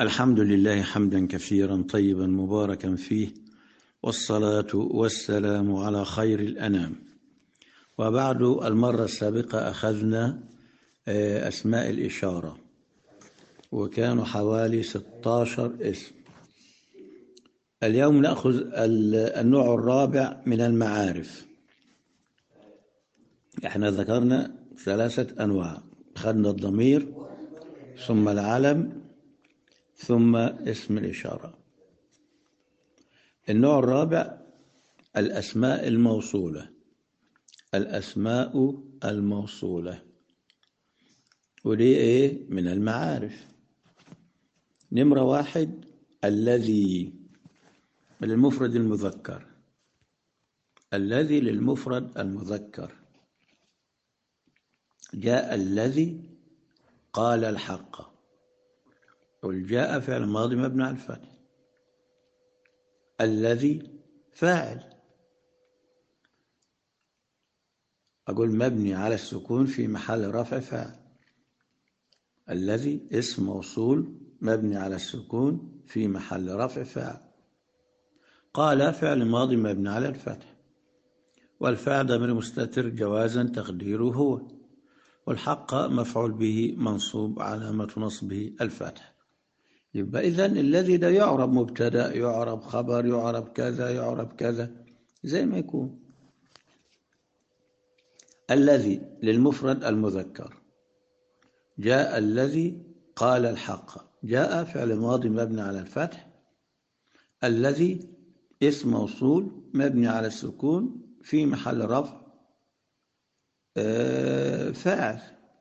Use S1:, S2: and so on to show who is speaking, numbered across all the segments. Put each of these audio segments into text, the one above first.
S1: الحمد لله حمدا كثيرا طيبا مباركا فيه والصلاة والسلام على خير الأنام وبعد المرة السابقة أخذنا أسماء الإشارة وكانوا حوالي 16 اسم اليوم نأخذ النوع الرابع من المعارف احنا ذكرنا ثلاثة أنواع أخذنا الضمير ثم العلم ثم اسم الإشارة النوع الرابع الأسماء الموصولة الأسماء الموصولة ودي إيه من المعارف نمرة واحد الذي للمفرد المذكر الذي للمفرد المذكر جاء الذي قال الحق والجاء فعل ماضي مبني على الفتح الذي فاعل أقول مبني على السكون في محل رفع فاعل الذي اسم موصول مبني على السكون في محل رفع فاعل قال فعل ماضي مبني على الفتح والفاعل ضمير مستتر جوازا تقديره هو والحق مفعول به منصوب علامة نصبه الفتح يبقى إذا الذي ده يعرب مبتدا يعرب خبر يعرب كذا يعرب كذا زي ما يكون الذي للمفرد المذكر جاء الذي قال الحق جاء فعل ماضي مبني على الفتح الذي اسم موصول مبني على السكون في محل رفع فاعل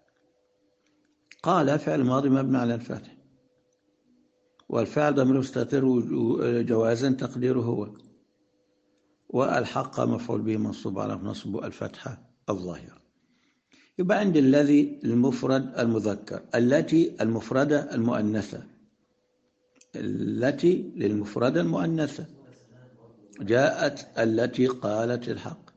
S1: قال فعل ماضي مبني على الفتح والفعل ضمير مستتر جوازا تقديره هو والحق مفعول به منصوب على نصب الفتحة الظاهرة يبقى عند الذي المفرد المذكر التي المفردة المؤنثة التي للمفردة المؤنثة جاءت التي قالت الحق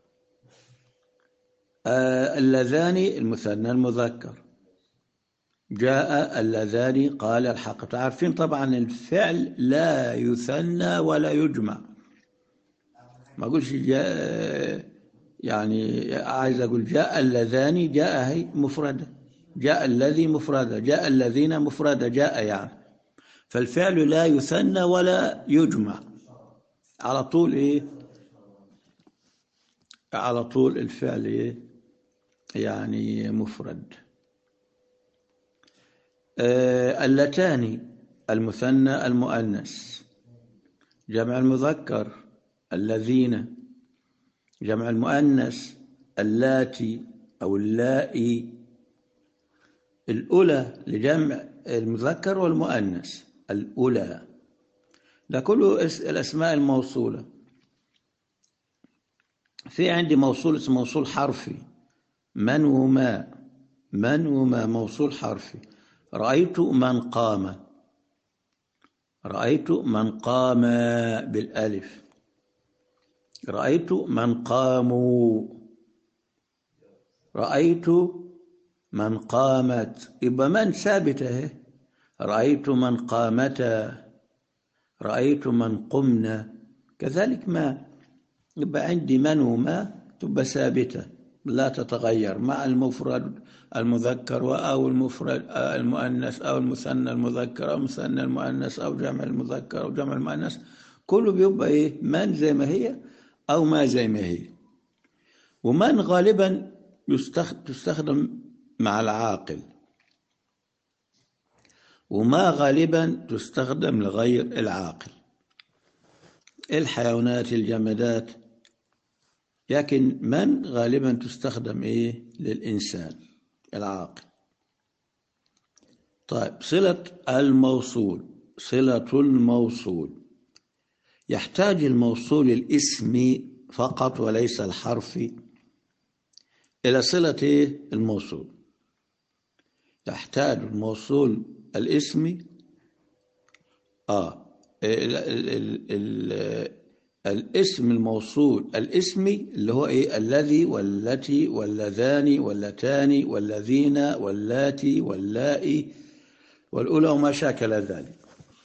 S1: آه اللذان المثنى المذكر جاء اللذان قال الحق تعرفين طبعا الفعل لا يثنى ولا يجمع ما اقولش جاء يعني عايز اقول جاء اللذان جاء هي مفردة جاء الذي مفردة جاء الذين مفردة جاء يعني فالفعل لا يثنى ولا يجمع على طول ايه على طول الفعل ايه يعني مفرد آه اللتان المثنى المؤنث جمع المذكر الذين جمع المؤنث اللاتي أو اللائي الأولى لجمع المذكر والمؤنث الأولى ده كله الأسماء الموصولة في عندي موصول اسمه موصول حرفي من وما من وما موصول حرفي رأيت من قام رأيت من قام بالألف رأيت من قاموا رأيت من قامت يبقى من ثابتة رأيت من قامتا رأيت من قمنا كذلك ما يبقى عندي من وما تبقى ثابتة لا تتغير مع المفرد المذكر أو المفرد المؤنث أو المثنى المذكر أو المثنى المؤنث أو جمع المذكر أو جمع المؤنث كله بيبقى إيه من زي ما هي أو ما زي ما هي ومن غالبا تستخدم مع العاقل وما غالبا تستخدم لغير العاقل الحيوانات الجمادات لكن من غالبا تستخدم ايه للإنسان العاقل طيب صلة الموصول صلة الموصول يحتاج الموصول الاسمي فقط وليس الحرفي إلى صلة الموصول يحتاج الموصول الاسمي آه ال ال ال الاسم الموصول الاسمي اللي هو ايه الذي والتي واللذان واللتان والذين واللاتي واللائي والأولى وما شاكل ذلك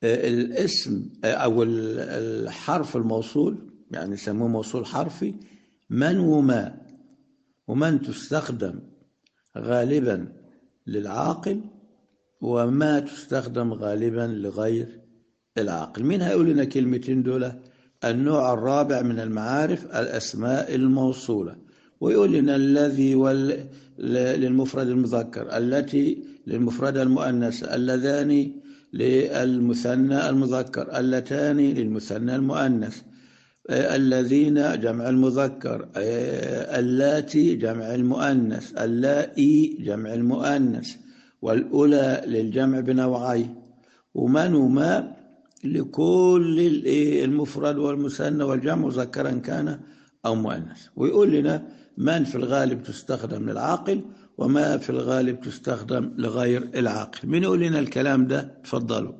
S1: الاسم أو الحرف الموصول يعني يسموه موصول حرفي من وما ومن تستخدم غالبا للعاقل وما تستخدم غالبا لغير العاقل مين هيقول لنا كلمتين دول النوع الرابع من المعارف الأسماء الموصولة ويقول لنا الذي وال... للمفرد المذكر التي للمفرد المؤنث اللذان للمثنى المذكر اللتان للمثنى المؤنث الذين جمع المذكر اللاتي جمع المؤنث اللائي جمع المؤنث والأولى للجمع بنوعين ومن وما لكل المفرد والمثنى والجمع مذكرا كان أو مؤنث ويقول لنا من في الغالب تستخدم للعاقل وما في الغالب تستخدم لغير العاقل من يقول لنا الكلام ده تفضلوا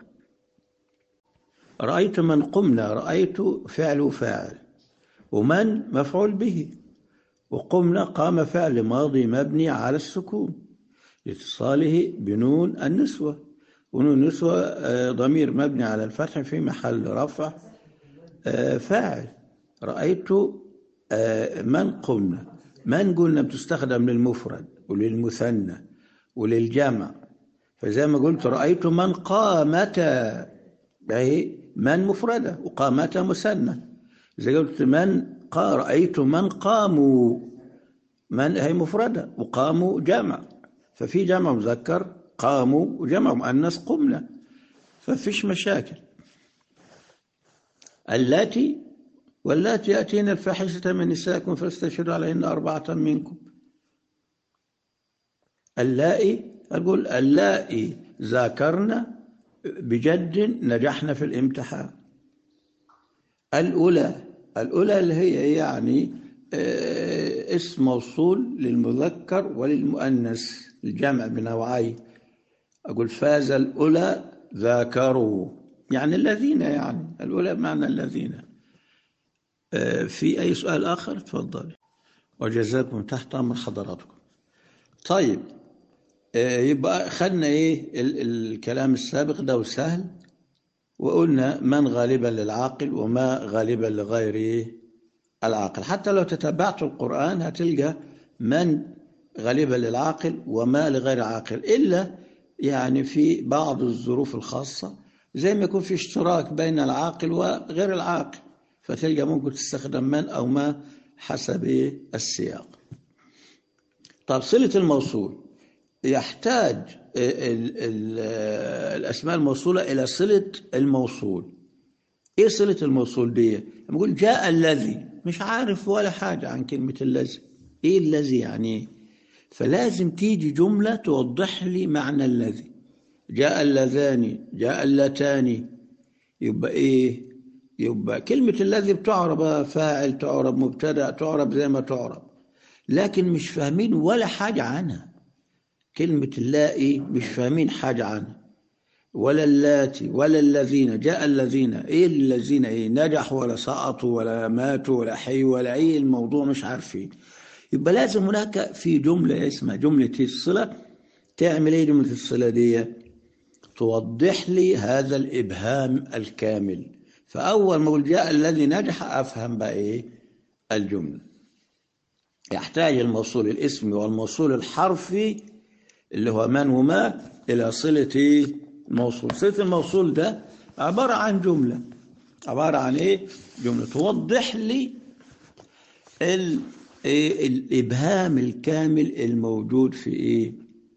S1: رأيت من قمنا رأيت فعل وفاعل ومن مفعول به وقمنا قام فعل ماضي مبني على السكون لاتصاله بنون النسوة ونون النسوة ضمير مبني على الفتح في محل رفع فاعل رأيت من قمنا من قلنا بتستخدم للمفرد وللمثنى وللجمع فزي ما قلت رأيت من قامتا أي من مفردة وقامتا مثنى زي قلت من قا رأيت من قاموا من هي مفردة وقاموا جمع ففي جمع مذكر قاموا وجمع مؤنث قمنا ففيش مشاكل اللاتي واللاتي يأتين الفاحشة من نسائكم فاستشهدوا عليهن أربعة منكم اللائي أقول اللائي ذاكرنا بجد نجحنا في الامتحان الأولى الأولى اللي هي يعني اسم موصول للمذكر وللمؤنث الجمع بنوعين أقول فاز الأولى ذاكروا يعني الذين يعني الأولى بمعنى الذين في أي سؤال آخر تفضل وجزاكم تحت أمر حضراتكم طيب يبقى خدنا إيه الكلام السابق ده وسهل وقلنا من غالبا للعاقل وما غالبا لغير العاقل حتى لو تتبعت القرآن هتلقى من غالبا للعاقل وما لغير عاقل إلا يعني في بعض الظروف الخاصة زي ما يكون في اشتراك بين العاقل وغير العاقل فتلقى ممكن تستخدم من أو ما حسب السياق طب صلة الموصول يحتاج ال ال الأسماء الموصولة إلى صلة الموصول إيه صلة الموصول دي؟ نقول جاء الذي مش عارف ولا حاجة عن كلمة الذي إيه الذي يعني إيه؟ فلازم تيجي جملة توضح لي معنى الذي جاء اللذان جاء اللتان يبقى إيه يبقى كلمة الذي بتعرب فاعل تعرب مبتدأ تعرب زي ما تعرب لكن مش فاهمين ولا حاجة عنها كلمة اللائي مش فاهمين حاجة عنها ولا اللاتي ولا الذين جاء الذين ايه الذين ايه نجحوا ولا سقطوا ولا ماتوا ولا حيوا ولا ايه الموضوع مش عارفين يبقى لازم هناك في جملة اسمها جملة الصلة تعمل ايه جملة الصلة دي توضح لي هذا الإبهام الكامل فأول ما أقول جاء الذي نجح أفهم بقى إيه الجملة يحتاج الموصول الاسمي والموصول الحرفي اللي هو من وما إلى صلة إيه الموصول صلة الموصول ده عبارة عن جملة عبارة عن إيه جملة توضح لي ال... إيه الإبهام الكامل الموجود في إيه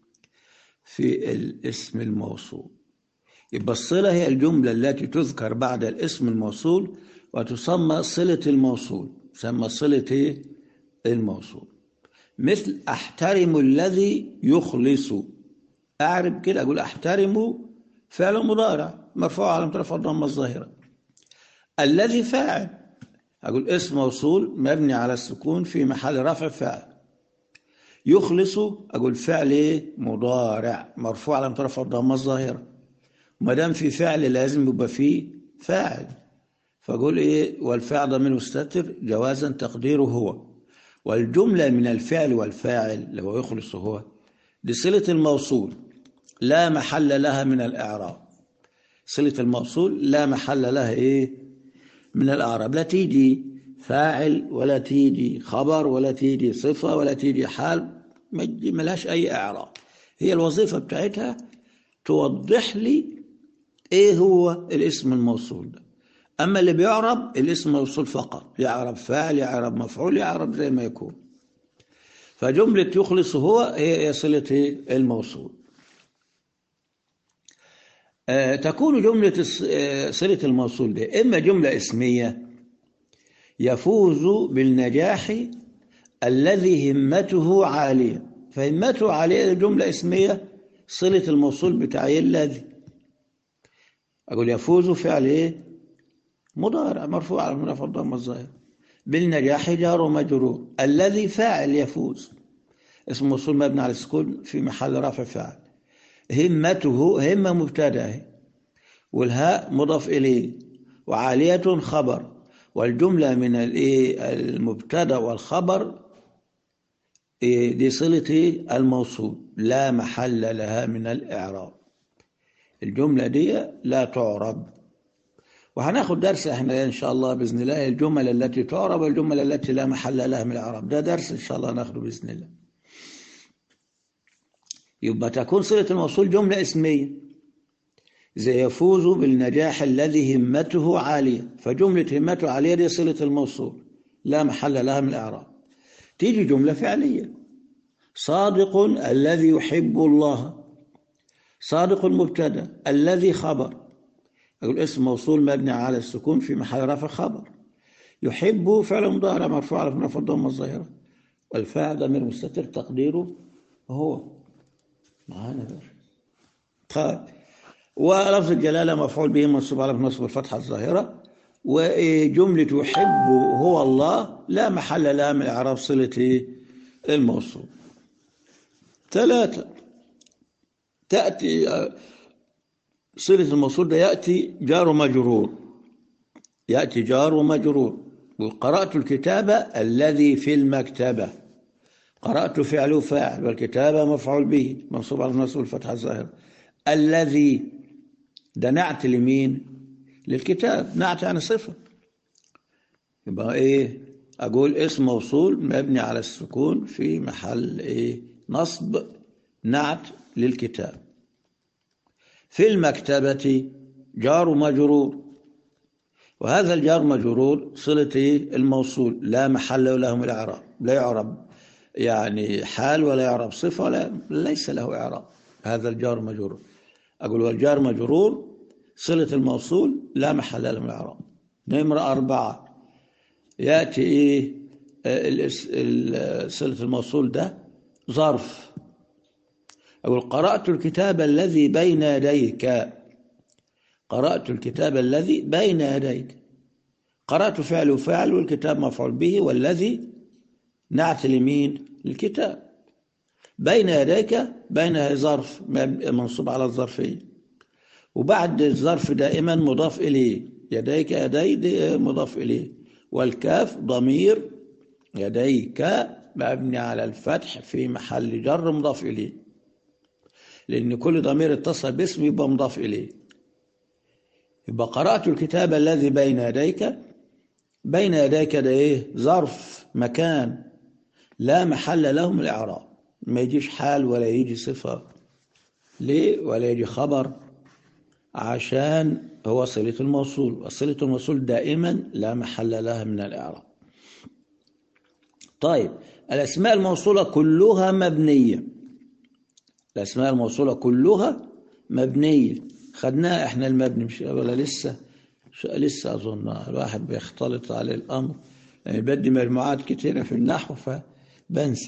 S1: في الاسم الموصول يبقى الصلة هي الجملة التي تذكر بعد الاسم الموصول وتسمى صلة الموصول تسمى صلة إيه الموصول مثل أحترم الذي يخلص أعرب كده أقول أحترم فعل مضارع مرفوع على رفع الضمة الظاهرة الذي فاعل أقول اسم موصول مبني على السكون في محل رفع فاعل يخلص أقول فعل إيه مضارع مرفوع على رفع الضمة الظاهرة ما دام في فعل لازم يبقى فيه فاعل فأقول إيه والفعل ضمير مستتر جوازا تقديره هو والجملة من الفعل والفاعل اللي هو يخلص هو لصلة الموصول لا محل لها من الإعراب صلة الموصول لا محل لها إيه من الأعراب لا تيجي فاعل ولا تيجي خبر ولا تيجي صفة ولا تيجي حال ما لهاش أي إعراب هي الوظيفة بتاعتها توضح لي إيه هو الاسم الموصول ده أما اللي بيعرب الاسم الموصول فقط يعرب فاعل يعرب مفعول يعرب زي ما يكون فجملة يخلص هو هي صلة الموصول آه تكون جملة صلة الموصول دي إما جملة اسمية يفوز بالنجاح الذي همته عالية فهمته عالية جملة اسمية صلة الموصول بتاعي الذي أقول يفوز فعل إيه مضارع مرفوع على مرفع الضم الظاهر بالنجاح جار ومجرور الذي فاعل يفوز اسم موصول مبني على السكون في محل رفع فاعل همته همة مبتدا والهاء مضاف إليه وعالية خبر والجملة من المبتدا والخبر دي صلة الموصول لا محل لها من الإعراب الجملة دي لا تعرب وهناخد درس احنا ان شاء الله باذن الله الجمل التي تعرب والجمل التي لا محل لها من الاعراب ده درس ان شاء الله ناخده باذن الله يبقى تكون صله الموصول جمله اسميه زي يفوز بالنجاح الذي همته عاليه فجمله همته عاليه دي صله الموصول لا محل لها من الاعراب تيجي جمله فعليه صادق الذي يحب الله صادق مبتدا الذي خبر أقول اسم موصول مبني على السكون في محل رفع خبر يحب فعل مضارع مرفوع على رفع الضمه الظاهره والفاعل ضمير مستتر تقديره هو معانا باشا طيب ولفظ الجلاله مفعول به منصوب على نصب الفتحه الظاهره وجمله يحب هو الله لا محل لها من اعراب صله الموصول ثلاثه تاتي صلة الموصول ده يأتي جار ومجرور يأتي جار ومجرور وقرأت الكتاب الذي في المكتبة قرأت فعل فاعل والكتابة مفعول به منصوب على النصب الفتحة الظاهرة الذي ده نعت لمين للكتاب نعت يعني صفة يبقى ايه اقول اسم موصول مبني على السكون في محل ايه نصب نعت للكتاب في المكتبة جار مجرور وهذا الجار مجرور صلة الموصول لا محل له من الإعراب لا يعرب يعني حال ولا يعرب صفة ولا ليس له إعراب هذا الجار مجرور أقول والجار مجرور صلة الموصول لا محل له من الإعراب نمرة أربعة يأتي إيه صلة الموصول ده ظرف أقول قرأت الكتاب الذي بين يديك قرأت الكتاب الذي بين يديك قرأت فعل وفعل والكتاب مفعول به والذي نعت اليمين الكتاب بين يديك بين ظرف منصوب على الظرفية وبعد الظرف دائما مضاف إليه يديك يدي مضاف إليه والكاف ضمير يديك مبني على الفتح في محل جر مضاف إليه لأن كل ضمير اتصل باسم يبقى مضاف إليه يبقى قرأت الكتاب الذي بين يديك بين يديك ده إيه ظرف مكان لا محل له من الإعراب ما يجيش حال ولا يجي صفة ليه ولا يجي خبر عشان هو صلة الموصول وصلة الموصول دائما لا محل لها من الإعراب طيب الأسماء الموصولة كلها مبنية الأسماء الموصولة كلها مبنية خدناها إحنا المبني مش ولا لسه لسه أظن الواحد بيختلط عليه الأمر يعني بدي مجموعات كثيرة في النحو فبنسى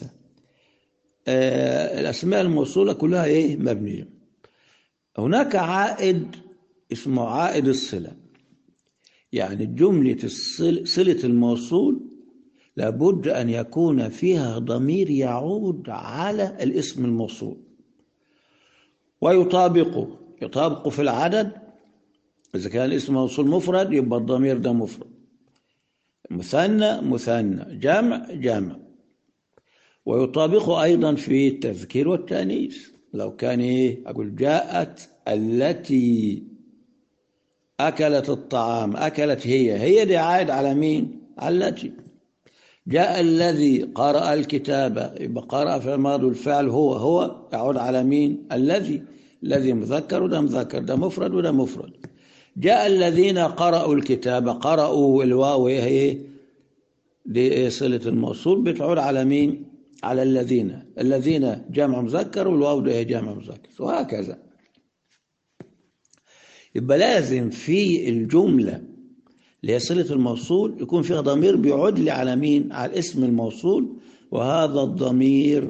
S1: آه الأسماء الموصولة كلها إيه مبنية هناك عائد اسمه عائد الصلة يعني جملة صلة الموصول لابد أن يكون فيها ضمير يعود على الاسم الموصول ويطابقه يطابق في العدد إذا كان الاسم موصول مفرد يبقى الضمير ده مفرد مثنى مثنى جمع جمع ويطابقه أيضا في التذكير والتأنيث لو كان إيه أقول جاءت التي أكلت الطعام أكلت هي هي دي عائد على مين على التي جاء الذي قرأ الكتاب يبقى قرأ في الماضي الفعل هو هو يعود على مين الذي الذي مذكر وده مذكر ده مفرد وده مفرد جاء الذين قرأوا الكتاب قرأوا الواو هي دي صلة الموصول بتعود على مين على الذين الذين جمع مذكر والواو ده جمع مذكر وهكذا يبقى لازم في الجملة اللي هي صلة الموصول يكون فيها ضمير بيعود لي على مين على اسم الموصول وهذا الضمير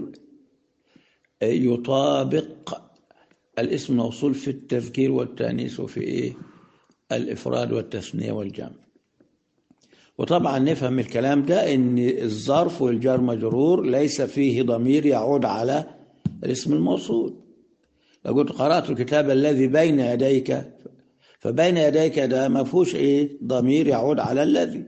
S1: يطابق الاسم الموصول في التذكير والتانيث وفي ايه الافراد والتثنيه والجمع وطبعا نفهم الكلام ده ان الظرف والجار مجرور ليس فيه ضمير يعود على الاسم الموصول لو قلت قرات الكتاب الذي بين يديك فبين يديك ده ما فيهوش ايه ضمير يعود على الذي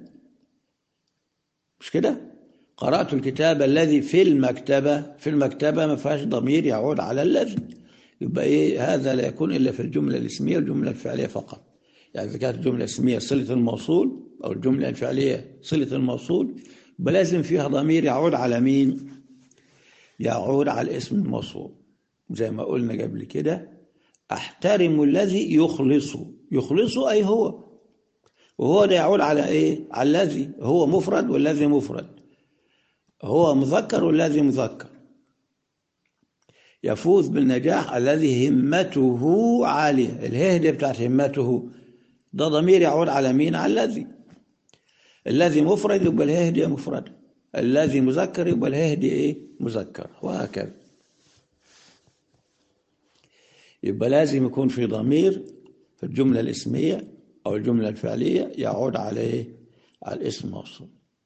S1: مش كده قرات الكتاب الذي في المكتبه في المكتبه ما فيهاش ضمير يعود على الذي يبقى ايه هذا لا يكون الا في الجمله الاسميه والجمله الفعليه فقط يعني اذا كانت الجمله الاسميه صله الموصول او الجمله الفعليه صله الموصول يبقى لازم فيها ضمير يعود على مين يعود على الاسم الموصول زي ما قلنا قبل كده احترم الذي يخلص يخلص اي هو وهو ده يعود على ايه على الذي هو مفرد والذي مفرد هو مذكر والذي مذكر يفوز بالنجاح الذي همته عالية الهدة بتاعت همته ده ضمير يعود على مين على الذي الذي مفرد يبقى الهدة مفرد الذي مذكر يبقى الهدة ايه مذكر وهكذا يبقى لازم يكون في ضمير في الجملة الاسمية أو الجملة الفعلية يعود عليه على الاسم الموصول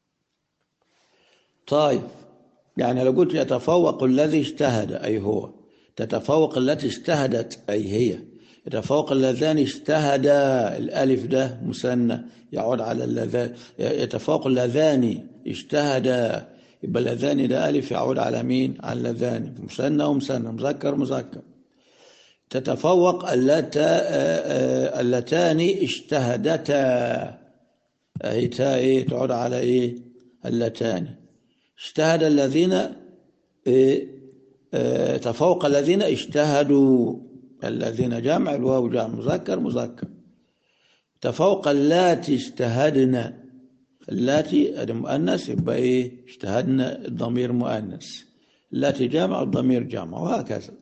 S1: طيب يعني لو قلت يتفوق الذي اجتهد أي هو تتفوق التي اجتهدت أي هي يتفوق اللذان اجتهدا الألف ده مثنى يعود على اللذان يتفوق اللذان اجتهدا يبقى اللذان ده ألف يعود على مين على اللذان مثنى ومثنى مذكر مذكر تتفوق اللتا اللتان اجتهدتا هي تا ايه تعود على ايه اللتان اجتهد الذين إيه اه تفوق الذين اجتهدوا الذين جمع الواو جمع مذكر مذكر تفوق اللاتي اجتهدنا اللاتي المؤنث يبقى ايه اجتهدنا الضمير مؤنث اللاتي جمع الضمير جمع وهكذا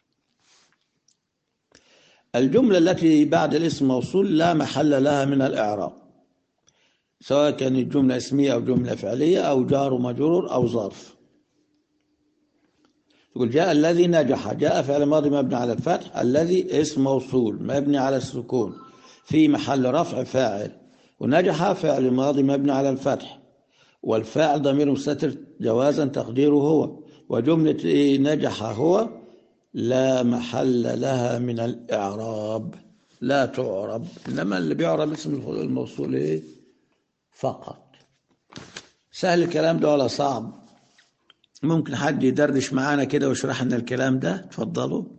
S1: الجملة التي بعد الاسم موصول لا محل لها من الإعراب سواء كانت جملة اسمية أو جملة فعلية أو جار ومجرور أو ظرف يقول جاء الذي نجح جاء فعل ماضي مبني على الفتح الذي اسم موصول مبني على السكون في محل رفع فاعل ونجح فعل ماضي مبني على الفتح والفاعل ضمير مستتر جوازا تقديره هو وجملة إيه نجح هو لا محل لها من الإعراب لا تعرب إنما اللي بيعرب اسم الموصول إيه فقط سهل الكلام ده ولا صعب ممكن حد يدردش معانا كده ويشرح لنا الكلام ده تفضلوا